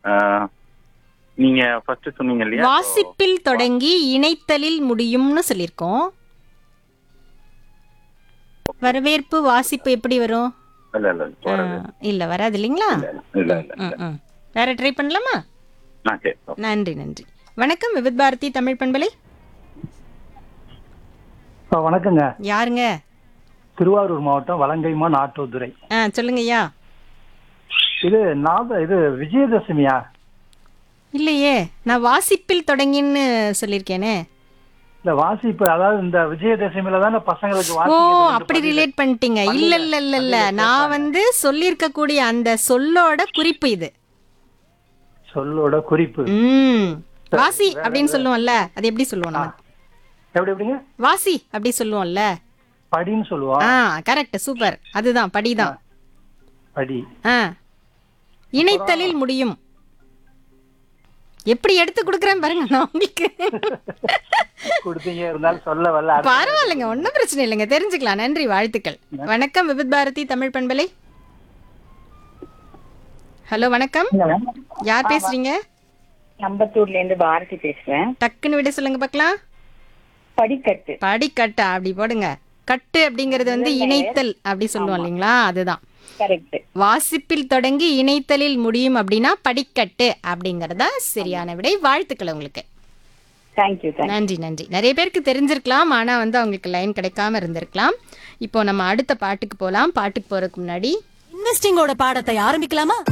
ஆஹ், நீங்க ஃபர்ஸ்ட் சொன்னீங்க இல்லையா வாசிப்பில் தொடங்கி இணைத்தலில் முடியும்னு சொல்லியிருக்கோம் வரவேற்பு வாசிப்பு எப்படி வரும் இல்ல இல்ல ஆ, வரது இல்ல வராது இல்லைங்களா இல்ல இல்ல இல்ல ம், ம். வேற ட்ரை பண்ணலாமா நான் சரி நன்றி நன்றி வணக்கம் விவித் பாரதி தமிழ் பண்பலை ஆ, வணக்கங்க யாருங்க திருவாரூர் மாவட்டம் வலங்கைமா நாட்டோதுரை ஆ சொல்லுங்கய்யா இது நாத இது விஜயதசமியா இல்லையே நான் வாசிப்பில் தொடங்கின்னு சொல்லியிருக்கேனே இல்ல வாசிப்பு அதாவது இந்த விஜயதசமியில தானே பசங்களுக்கு ஓ வாசிக்கிறது வந்து அப்படி பள்ளியில- ரிலேட் பண்ணிட்டீங்க இல்ல இல்ல இல்ல இல்ல நான் வந்து சொல்லியிருக்கக்கூடிய அந்த சொல்லோட குறிப்பு இது சொல்லோட குறிப்பு ம் வாசி அப்படின்னு சொல்லுவோம்ல அது எப்படி சொல்லுவோம் நம்ம எப்படி எப்படிங்க வாசி அப்படி சொல்லுவோம்ல படின்னு சொல்லுவோம் ஆ கரெக்ட் சூப்பர் அதுதான் படிதான் படி ஆ இணைத்தலில் முடியும் எப்படி எடுத்து கொடுக்குறேன் பாருங்க நான் உங்களுக்கு கொடுத்தீங்க இருந்தாலும் சொல்ல வரல அடுத்த- பரவாயில்லைங்க ஒன்றும் பிரச்சனை இல்லைங்க தெரிஞ்சுக்கலாம் நன்றி வாழ்த்துக்கள் வணக்கம் விபித் பாரதி தமிழ் பண்பலை ஹலோ வணக்கம் யார் பேசுறீங்க அம்பத்தூர்ல இருந்து பாரதி பேசுறேன் டக்குன்னு விட சொல்லுங்க பார்க்கலாம் படிக்கட்டு படிக்கட்டா அப்படி போடுங்க கட்டு அப்படிங்கிறது வந்து இணைத்தல் அப்படி சொல்லுவோம் இல்லைங்களா அதுதான் கரெக்ட் வாசிப்பில் தொடங்கி இணைத்தலில் முடியும் அப்படின்னா படிக்கட்டு அப்படிங்கறதா சரியான விடை வாழ்த்துக்கள் உங்களுக்கு தேங்க்யூ தேங்க்யூ நன்றி நன்றி நிறைய பேருக்கு தெரிஞ்சிருக்கலாம் ஆனா வந்து அவங்களுக்கு லைன் கிடைக்காம இருந்திருக்கலாம் இப்போ நம்ம அடுத்த பாட்டுக்கு போலாம் பாட்டுக்கு போறதுக்கு முன்னாடி இன்வெஸ்டிங்கோட பாடத்தை ஆரம்பிக்கலாமா